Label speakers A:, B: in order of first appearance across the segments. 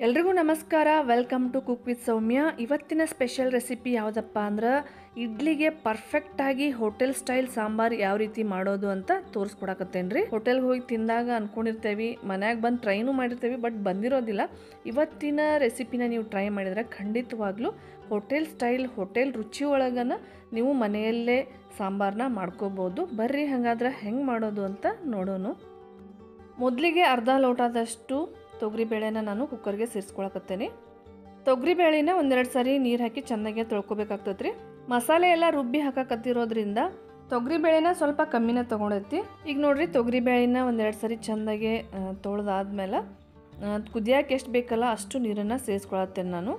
A: ಎಲ್ರಿಗೂ ನಮಸ್ಕಾರ welcome to cook with Soumya ಇವತ್ತಿನ ಸ್ಪೆಷಲ್ ರೆಸಿಪಿ ಯಾವುದಪ್ಪ ಅಂದ್ರೆ ಇಡ್ಲಿಗೆ ಪರ್ಫೆಕ್ಟಾಗಿ ಹೋಟೆಲ್ ಸ್ಟೈಲ್ ಸಾಂಬಾರ್ ಯಾವ ರೀತಿ ಮಾಡೋದು ಅಂತ ತೋರಿಸ್ಕೊಡಕತ್ತೇನೆ ರೀ ಹೋಟೆಲ್ಗೆ ಹೋಗಿ ತಿಂದಾಗ ಅನ್ಕೊಂಡಿರ್ತೇವಿ ಮನ್ಯಾಗ ಬಂದು ಟ್ರೈನು ಮಾಡಿರ್ತೇವಿ ಬಟ್ ಬಂದಿರೋದಿಲ್ಲ ಇವತ್ತಿನ ರೆಸಿಪಿನ ನೀವು ಟ್ರೈ ಮಾಡಿದ್ರೆ ಖಂಡಿತವಾಗ್ಲೂ ಹೋಟೆಲ್ ಸ್ಟೈಲ್ ಹೋಟೆಲ್ ರುಚಿ ಒಳಗನ ನೀವು ಮನೆಯಲ್ಲೇ ಸಾಂಬಾರನ್ನ ಮಾಡ್ಕೋಬೋದು ಬರ್ರಿ ಹಾಗಾದ್ರೆ ಹೆಂಗೆ ಮಾಡೋದು ಅಂತ ನೋಡೋಣ ಮೊದಲಿಗೆ ಅರ್ಧ ಲೋಟದಷ್ಟು ತೊಗರಿಬೇಳೆನ ನಾನು ಕುಕ್ಕರ್ಗೆ ಸೇರಿಸ್ಕೊಳಕತ್ತೇನೆ ತೊಗರಿಬೇಳೆನ ಒಂದೆರಡು ಸಾರಿ ನೀರು ಹಾಕಿ ಚೆನ್ನಾಗಿ ತೊಳ್ಕೊಬೇಕಾಗ್ತದೆ ರೀ ಮಸಾಲೆ ಎಲ್ಲ ರುಬ್ಬಿ ಹಾಕಕತ್ತಿರೋದ್ರಿಂದ ತೊಗರಿಬೇಳೆನ ಸ್ವಲ್ಪ ಕಮ್ಮಿನ ತೊಗೊಂಡೈತಿ ಈಗ ನೋಡ್ರಿ ತೊಗರಿಬೇಳೆನ ಒಂದೆರಡು ಸಾರಿ ಚೆಂದಾಗೆ ತೊಳೆದಾದ್ಮೇಲೆ ಕುದಿಯೋಕೆ ಎಷ್ಟು ಬೇಕಲ್ಲ ಅಷ್ಟು ನೀರನ್ನು ಸೇರಿಸ್ಕೊಳತ್ತೇನೆ ನಾನು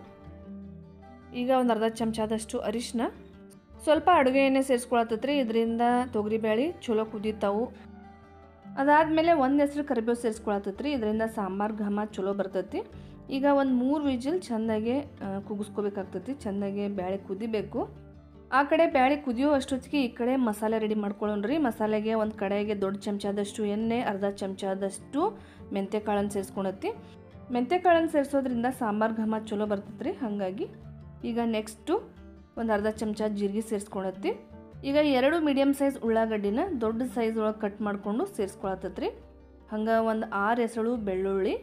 A: ಈಗ ಒಂದು ಅರ್ಧ ಚಮಚದಷ್ಟು ಅರಿಶಿನ ಸ್ವಲ್ಪ ಅಡುಗೆ ಎಣ್ಣೆ ಸೇರಿಸ್ಕೊಳತ್ತೈತ್ರಿ ಇದರಿಂದ ತೊಗರಿಬೇಳೆ ಚಲೋ ಕುದೀತಾವು ಅದಾದಮೇಲೆ ಒಂದು ಹೆಸ್ರು ಕರಿಬೇವು ಸೇರಿಸ್ಕೊಳತ್ತೈತ್ರಿ ಇದರಿಂದ ಸಾಂಬಾರು ಘಮ ಚಲೋ ಬರ್ತೈತಿ ಈಗ ಒಂದು ಮೂರು ವಿಜಿಲ್ ಚೆಂದಾಗೆ ಕುಗಿಸ್ಕೋಬೇಕಾಗ್ತೈತಿ ಚೆಂದಾಗೆ ಬೇಳೆ ಕುದಿಬೇಕು ಆ ಕಡೆ ಬೇಳೆ ಕುದಿಯೋ ಅಷ್ಟೊತ್ತಿಗೆ ಈ ಕಡೆ ಮಸಾಲೆ ರೆಡಿ ಮಾಡ್ಕೊಳ್ಳೋಣ್ರಿ ಮಸಾಲೆಗೆ ಒಂದು ಕಡೆಗೆ ದೊಡ್ಡ ಚಮಚದಷ್ಟು ಎಣ್ಣೆ ಅರ್ಧ ಚಮಚದಷ್ಟು ಮೆಂತ್ಯಕಾಳನ್ನು ಸೇರಿಸ್ಕೊಳತ್ತಿ ಮೆಂತ್ಯಕಾಳನ್ನು ಸೇರಿಸೋದ್ರಿಂದ ಸಾಂಬಾರು ಘಮ ಚಲೋ ಬರ್ತೈತ್ರಿ ಹಾಗಾಗಿ ಈಗ ನೆಕ್ಸ್ಟು ಒಂದು ಅರ್ಧ ಚಮಚ ಜೀರಿಗೆ ಸೇರಿಸ್ಕೊಳತ್ತಿ ಈಗ ಎರಡು ಮೀಡಿಯಮ್ ಸೈಜ್ ಉಳ್ಳಾಗಡ್ಡಿನ ದೊಡ್ಡ ಸೈಜ್ ಒಳಗೆ ಕಟ್ ಮಾಡಿಕೊಂಡು ಸೇರಿಸ್ಕೊಳತ್ತೈತ್ರಿ ಹಂಗೆ ಒಂದು ಆರು ಹೆಸಳು ಬೆಳ್ಳುಳ್ಳಿ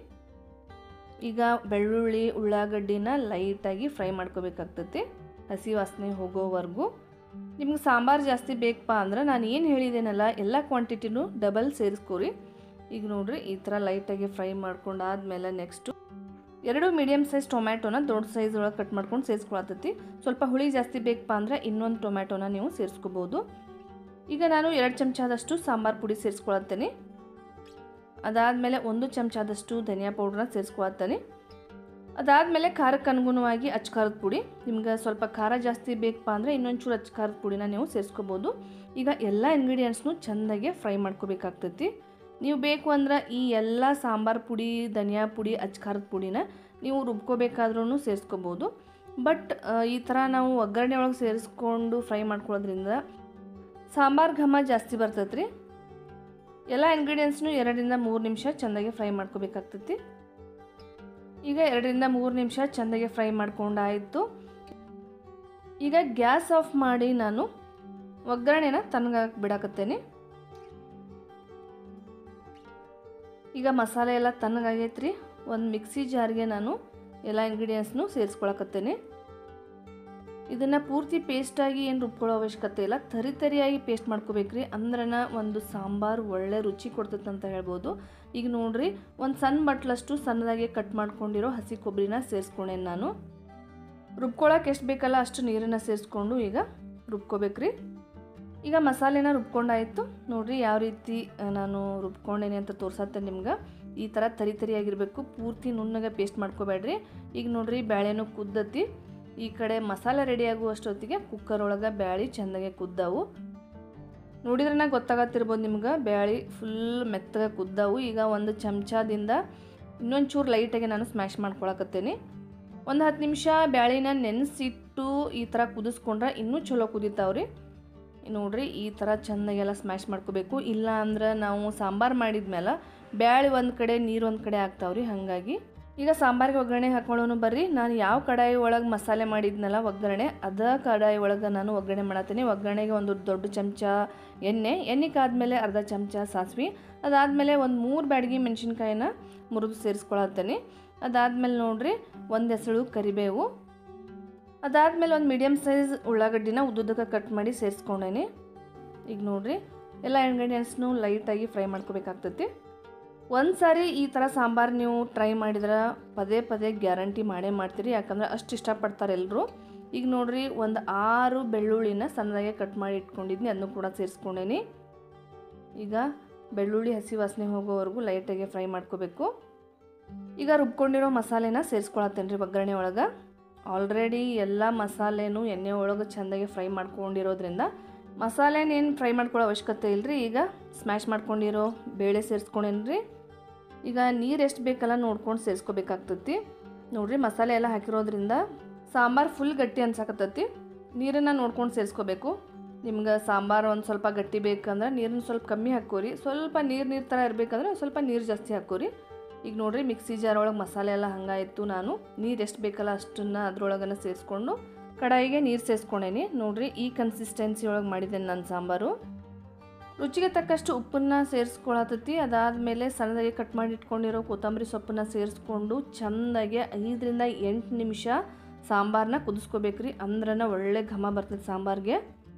A: ಈಗ ಬೆಳ್ಳುಳ್ಳಿ ಉಳ್ಳಾಗಡ್ಡಿನ ಲೈಟಾಗಿ ಫ್ರೈ ಮಾಡ್ಕೋಬೇಕಾಗ್ತೈತಿ ಹಸಿ ವಾಸನೆ ಹೋಗೋವರೆಗೂ ನಿಮ್ಗೆ ಸಾಂಬಾರು ಜಾಸ್ತಿ ಬೇಕಪ್ಪ ಅಂದ್ರೆ ನಾನು ಏನು ಹೇಳಿದ್ದೇನಲ್ಲ ಎಲ್ಲ ಕ್ವಾಂಟಿಟಿನೂ ಡಬಲ್ ಸೇರಿಸ್ಕೋರಿ ಈಗ ನೋಡ್ರಿ ಈ ಥರ ಲೈಟಾಗಿ ಫ್ರೈ ಮಾಡ್ಕೊಂಡಾದ್ಮೇಲೆ ನೆಕ್ಸ್ಟು ಎರಡು ಮೀಡಿಯಮ್ ಸೈಜ್ ಟೊಮ್ಯಾಟೊನ ದೊಡ್ಡ ಸೈಜ್ ಒಳಗೆ ಕಟ್ ಮಾಡ್ಕೊಂಡು ಸೇರಿಸ್ಕೊಳತೈತಿ ಸ್ವಲ್ಪ ಹುಳಿ ಜಾಸ್ತಿ ಬೇಕಪ್ಪ ಅಂದರೆ ಇನ್ನೊಂದು ಟೊಮ್ಯಾಟೊನ ನೀವು ಸೇರಿಸ್ಕೋಬೋದು ಈಗ ನಾನು ಎರಡು ಚಮಚದಷ್ಟು ಸಾಂಬಾರು ಪುಡಿ ಸೇರಿಸ್ಕೊಳತ್ತೇನೆ ಅದಾದಮೇಲೆ ಒಂದು ಚಮಚದಷ್ಟು ಧನಿಯಾ ಪೌಡ್ರನ್ನ ಸೇರಿಸ್ಕೊಳತ್ತೇನೆ ಅದಾದಮೇಲೆ ಖಾರಕ್ಕೆ ಅನುಗುಣವಾಗಿ ಅಚ್ಕಾರದ ಪುಡಿ ನಿಮ್ಗೆ ಸ್ವಲ್ಪ ಖಾರ ಜಾಸ್ತಿ ಬೇಕಪ್ಪ ಅಂದರೆ ಇನ್ನೊಂಚೂರು ಅಚ್ಕಾರದ ಪುಡಿನ ನೀವು ಸೇರಿಸ್ಕೋಬೋದು ಈಗ ಎಲ್ಲ ಇಂಗ್ರೀಡಿಯೆಂಟ್ಸ್ನು ಚೆಂದಾಗೆ ಫ್ರೈ ಮಾಡ್ಕೋಬೇಕಾಗ್ತೈತಿ ನೀವು ಬೇಕು ಅಂದ್ರೆ ಈ ಎಲ್ಲ ಸಾಂಬಾರು ಪುಡಿ ಧನಿಯಾ ಪುಡಿ ಅಚ್ಕಾರದ ಪುಡಿನ ನೀವು ರುಬ್ಕೋಬೇಕಾದ್ರೂ ಸೇರಿಸ್ಕೋಬೋದು ಬಟ್ ಈ ಥರ ನಾವು ಒಗ್ಗರಣೆ ಒಳಗೆ ಸೇರಿಸ್ಕೊಂಡು ಫ್ರೈ ಮಾಡ್ಕೊಳ್ಳೋದ್ರಿಂದ ಸಾಂಬಾರು ಘಮ ಜಾಸ್ತಿ ಬರ್ತೈತೆ ರೀ ಎಲ್ಲ ಇಂಗ್ರೀಡಿಯೆಂಟ್ಸ್ನು ಎರಡರಿಂದ ಮೂರು ನಿಮಿಷ ಚೆಂದಾಗಿ ಫ್ರೈ ಮಾಡ್ಕೋಬೇಕಾಗ್ತೈತಿ ಈಗ ಎರಡರಿಂದ ಮೂರು ನಿಮಿಷ ಚೆಂದಾಗಿ ಫ್ರೈ ಮಾಡ್ಕೊಂಡಾಯಿತು ಈಗ ಗ್ಯಾಸ್ ಆಫ್ ಮಾಡಿ ನಾನು ಒಗ್ಗರಣೆನ ತಣ್ಣಗಾಕಿ ಬಿಡಾಕತ್ತೇನೆ ಈಗ ಮಸಾಲೆ ಎಲ್ಲ ತಣ್ಣಗಾಗೈತೆ ರೀ ಒಂದು ಮಿಕ್ಸಿ ಜಾರ್ಗೆ ನಾನು ಎಲ್ಲ ಇಂಗ್ರೀಡಿಯೆಂಟ್ಸ್ನು ಸೇರಿಸ್ಕೊಳಕತ್ತೇನೆ ಇದನ್ನು ಪೂರ್ತಿ ಪೇಸ್ಟಾಗಿ ಏನು ರುಬ್ಕೊಳ್ಳೋ ಅವಶ್ಯಕತೆ ಇಲ್ಲ ತರಿ ತರಿಯಾಗಿ ಪೇಸ್ಟ್ ಮಾಡ್ಕೋಬೇಕ್ರಿ ಅಂದ್ರನ ಒಂದು ಸಾಂಬಾರು ಒಳ್ಳೆ ರುಚಿ ಕೊಡ್ತೈತೆ ಅಂತ ಹೇಳ್ಬೋದು ಈಗ ನೋಡ್ರಿ ಒಂದು ಸಣ್ಣ ಬಟ್ಲಷ್ಟು ಸಣ್ಣದಾಗಿ ಕಟ್ ಮಾಡ್ಕೊಂಡಿರೋ ಹಸಿ ಕೊಬ್ಬರಿನ ಸೇರಿಸ್ಕೊಂಡೇನು ನಾನು ರುಬ್ಕೊಳಕ್ಕೆ ಎಷ್ಟು ಬೇಕಲ್ಲ ಅಷ್ಟು ನೀರನ್ನು ಸೇರಿಸ್ಕೊಂಡು ಈಗ ರುಬ್ಕೋಬೇಕ್ರಿ ಈಗ ಮಸಾಲೆನ ರುಬ್ಕೊಂಡಾಯಿತು ನೋಡಿರಿ ಯಾವ ರೀತಿ ನಾನು ರುಬ್ಕೊಂಡೇನೆ ಅಂತ ತೋರ್ಸತ್ತೆ ನಿಮ್ಗೆ ಈ ಥರ ತರಿ ತರಿಯಾಗಿರಬೇಕು ಪೂರ್ತಿ ನುಣ್ಣಗೆ ಪೇಸ್ಟ್ ಮಾಡ್ಕೋಬೇಡ್ರಿ ಈಗ ನೋಡ್ರಿ ಬೇಳೆನೂ ಕುದ್ದತಿ ಈ ಕಡೆ ಮಸಾಲೆ ರೆಡಿ ಆಗುವಷ್ಟೊತ್ತಿಗೆ ಕುಕ್ಕರ್ ಒಳಗೆ ಬ್ಯಾಳಿ ಚೆಂದಾಗೆ ಕುದ್ದವು ನೋಡಿದ್ರೆ ಗೊತ್ತಾಗತ್ತಿರ್ಬೋದು ನಿಮ್ಗೆ ಬ್ಯಾಳಿ ಫುಲ್ ಮೆತ್ತಗೆ ಕುದ್ದವು ಈಗ ಒಂದು ಚಮಚದಿಂದ ಇನ್ನೊಂಚೂರು ಲೈಟಾಗಿ ನಾನು ಸ್ಮ್ಯಾಶ್ ಮಾಡ್ಕೊಳಕತ್ತೇನೆ ಒಂದು ಹತ್ತು ನಿಮಿಷ ಬ್ಯಾಳಿನ ನೆನೆಸಿಟ್ಟು ಈ ಥರ ಕುದಿಸ್ಕೊಂಡ್ರೆ ಇನ್ನೂ ಚಲೋ ಕುದಿತಾವ್ರಿ ನೋಡ್ರಿ ಈ ಥರ ಚೆಂದಾಗೆಲ್ಲ ಸ್ಮ್ಯಾಶ್ ಮಾಡ್ಕೋಬೇಕು ಇಲ್ಲ ಅಂದ್ರೆ ನಾವು ಸಾಂಬಾರು ಮಾಡಿದ್ಮೇಲೆ ಬ್ಯಾಳೆ ಒಂದು ಕಡೆ ನೀರು ಒಂದು ಕಡೆ ಆಗ್ತಾವ್ರಿ ಹಾಗಾಗಿ ಈಗ ಸಾಂಬಾರಿಗೆ ಒಗ್ಗರಣೆ ಹಾಕೊಳ್ಳೋನು ಬರ್ರಿ ನಾನು ಯಾವ ಕಡಾಯಿ ಒಳಗೆ ಮಸಾಲೆ ಮಾಡಿದ್ನಲ್ಲ ಒಗ್ಗರಣೆ ಅದ ಕಡಾಯಿ ಒಳಗೆ ನಾನು ಒಗ್ಗರಣೆ ಮಾಡತ್ತೀನಿ ಒಗ್ಗರಣೆಗೆ ಒಂದು ದೊಡ್ಡ ಚಮಚ ಎಣ್ಣೆ ಎಣ್ಣೆಗಾದ್ಮೇಲೆ ಅರ್ಧ ಚಮಚ ಸಾಸಿವೆ ಅದಾದಮೇಲೆ ಒಂದು ಮೂರು ಬ್ಯಾಡಗಿ ಮೆಣಸಿನ್ಕಾಯಿನ ಮುರಿದು ಸೇರಿಸ್ಕೊಳತ್ತೇನೆ ಅದಾದಮೇಲೆ ನೋಡ್ರಿ ಒಂದು ಹೆಸಳು ಕರಿಬೇವು ಅದಾದಮೇಲೆ ಒಂದು ಮೀಡಿಯಮ್ ಸೈಜ್ ಉಳ್ಳಾಗಡ್ಡಿನ ಉದ್ದುದಕ್ಕೆ ಕಟ್ ಮಾಡಿ ಸೇರಿಸ್ಕೊಂಡೇನೆ ಈಗ ನೋಡ್ರಿ ಎಲ್ಲ ಇಂಗ್ರೀಡಿಯೆಂಟ್ಸ್ನು ಲೈಟಾಗಿ ಫ್ರೈ ಮಾಡ್ಕೋಬೇಕಾಗ್ತೈತಿ ಒಂದು ಸಾರಿ ಈ ಥರ ಸಾಂಬಾರು ನೀವು ಟ್ರೈ ಮಾಡಿದ್ರೆ ಪದೇ ಪದೇ ಗ್ಯಾರಂಟಿ ಮಾಡೇ ಮಾಡ್ತೀರಿ ಯಾಕಂದ್ರೆ ಅಷ್ಟು ಇಷ್ಟಪಡ್ತಾರೆ ಎಲ್ಲರೂ ಈಗ ನೋಡ್ರಿ ಒಂದು ಆರು ಬೆಳ್ಳುಳ್ಳಿನ ಸಣ್ಣದಾಗೆ ಕಟ್ ಮಾಡಿ ಇಟ್ಕೊಂಡಿದ್ನಿ ಅದನ್ನು ಕೂಡ ಸೇರಿಸ್ಕೊಂಡೇನಿ ಈಗ ಬೆಳ್ಳುಳ್ಳಿ ಹಸಿ ವಾಸನೆ ಹೋಗೋವರೆಗೂ ಲೈಟಾಗಿ ಫ್ರೈ ಮಾಡ್ಕೋಬೇಕು ಈಗ ರುಬ್ಕೊಂಡಿರೋ ಮಸಾಲೆನ ಸೇರಿಸ್ಕೊಳತ್ತೇನೆ ರೀ ಒಗ್ಗರಣೆ ಒಳಗೆ ಆಲ್ರೆಡಿ ಎಲ್ಲ ಮಸಾಲೆನೂ ಎಣ್ಣೆ ಒಳಗೆ ಚೆಂದಾಗಿ ಫ್ರೈ ಮಾಡ್ಕೊಂಡಿರೋದ್ರಿಂದ ಮಸಾಲೆನ ಏನು ಫ್ರೈ ಮಾಡ್ಕೊಳ್ಳೋ ಅವಶ್ಯಕತೆ ಇಲ್ಲರಿ ಈಗ ಸ್ಮ್ಯಾಶ್ ಮಾಡ್ಕೊಂಡಿರೋ ಬೇಳೆ ಸೇರಿಸ್ಕೊಂಡೇನಿ ರೀ ಈಗ ನೀರು ಎಷ್ಟು ಬೇಕಲ್ಲ ನೋಡ್ಕೊಂಡು ಸೇರಿಸ್ಕೋಬೇಕಾಗ್ತೈತಿ ನೋಡ್ರಿ ಮಸಾಲೆ ಎಲ್ಲ ಹಾಕಿರೋದ್ರಿಂದ ಸಾಂಬಾರು ಫುಲ್ ಗಟ್ಟಿ ಅನ್ಸಕತ್ತೈತಿ ನೀರನ್ನು ನೋಡ್ಕೊಂಡು ಸೇರಿಸ್ಕೋಬೇಕು ನಿಮ್ಗೆ ಸಾಂಬಾರು ಒಂದು ಸ್ವಲ್ಪ ಗಟ್ಟಿ ಬೇಕಂದ್ರೆ ನೀರನ್ನ ಸ್ವಲ್ಪ ಕಮ್ಮಿ ಹಾಕೋರಿ ಸ್ವಲ್ಪ ನೀರು ನೀರು ಥರ ಇರಬೇಕಂದ್ರೆ ಸ್ವಲ್ಪ ನೀರು ಜಾಸ್ತಿ ಹಾಕೋರಿ ಈಗ ನೋಡ್ರಿ ಮಿಕ್ಸಿ ಜಾರ್ ಒಳಗೆ ಮಸಾಲೆ ಎಲ್ಲ ಹಂಗಾಯಿತು ನಾನು ನೀರು ಎಷ್ಟು ಬೇಕಲ್ಲ ಅಷ್ಟನ್ನು ಅದ್ರೊಳಗನ ಸೇರಿಸ್ಕೊಂಡು ಕಡಾಯಿಗೆ ನೀರು ಸೇರಿಸ್ಕೊಂಡೇನಿ ನೋಡ್ರಿ ಈ ಕನ್ಸಿಸ್ಟೆನ್ಸಿ ಒಳಗೆ ಮಾಡಿದ್ದೇನೆ ನಾನು ಸಾಂಬಾರು ರುಚಿಗೆ ತಕ್ಕಷ್ಟು ಉಪ್ಪನ್ನು ಸೇರಿಸ್ಕೊಳತತಿ ಅದಾದಮೇಲೆ ಸಣ್ಣದಾಗಿ ಕಟ್ ಮಾಡಿ ಇಟ್ಕೊಂಡಿರೋ ಕೊತ್ತಂಬರಿ ಸೊಪ್ಪನ್ನ ಸೇರಿಸ್ಕೊಂಡು ಚೆಂದಾಗಿ ಐದರಿಂದ ಎಂಟು ನಿಮಿಷ ಸಾಂಬಾರನ್ನ ಕುದಿಸ್ಕೋಬೇಕ್ರಿ ಅಂದ್ರನ ಒಳ್ಳೆ ಘಮ ಬರ್ತದೆ ಸಾಂಬಾರ್ಗೆ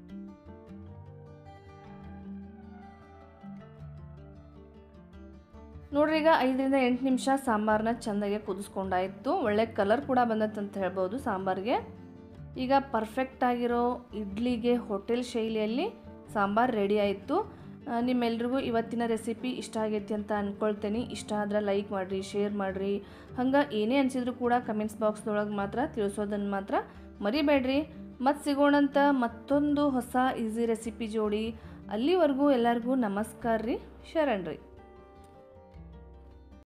A: ನೋಡ್ರಿ ಈಗ ಐದರಿಂದ ಎಂಟು ನಿಮಿಷ ಸಾಂಬಾರನ್ನ ಚೆಂದಾಗಿ ಕುದಿಸ್ಕೊಂಡಾಯಿತು ಒಳ್ಳೆ ಕಲರ್ ಕೂಡ ಬಂದತ್ತೆ ಅಂತ ಹೇಳ್ಬೋದು ಸಾಂಬಾರಿಗೆ ಈಗ ಪರ್ಫೆಕ್ಟ್ ಆಗಿರೋ ಇಡ್ಲಿಗೆ ಹೋಟೆಲ್ ಶೈಲಿಯಲ್ಲಿ ಸಾಂಬಾರು ರೆಡಿ ಆಯಿತು ನಿಮ್ಮೆಲ್ರಿಗೂ ಇವತ್ತಿನ ರೆಸಿಪಿ ಇಷ್ಟ ಆಗೈತಿ ಅಂತ ಅಂದ್ಕೊಳ್ತೇನೆ ಇಷ್ಟ ಆದ್ರೆ ಲೈಕ್ ಮಾಡಿರಿ ಶೇರ್ ಮಾಡಿರಿ ಹಂಗೆ ಏನೇ ಅನಿಸಿದ್ರು ಕೂಡ ಕಮೆಂಟ್ಸ್ ಬಾಕ್ಸ್ದೊಳಗೆ ಮಾತ್ರ ತಿಳಿಸೋದನ್ನು ಮಾತ್ರ ಮರಿಬೇಡ್ರಿ ಮತ್ತು ಸಿಗೋಣಂತ ಮತ್ತೊಂದು ಹೊಸ ಈಸಿ ರೆಸಿಪಿ ಜೋಡಿ ಅಲ್ಲಿವರೆಗೂ ಎಲ್ಲರಿಗೂ ನಮಸ್ಕಾರ ರೀ ಶರಣ್ ರೀ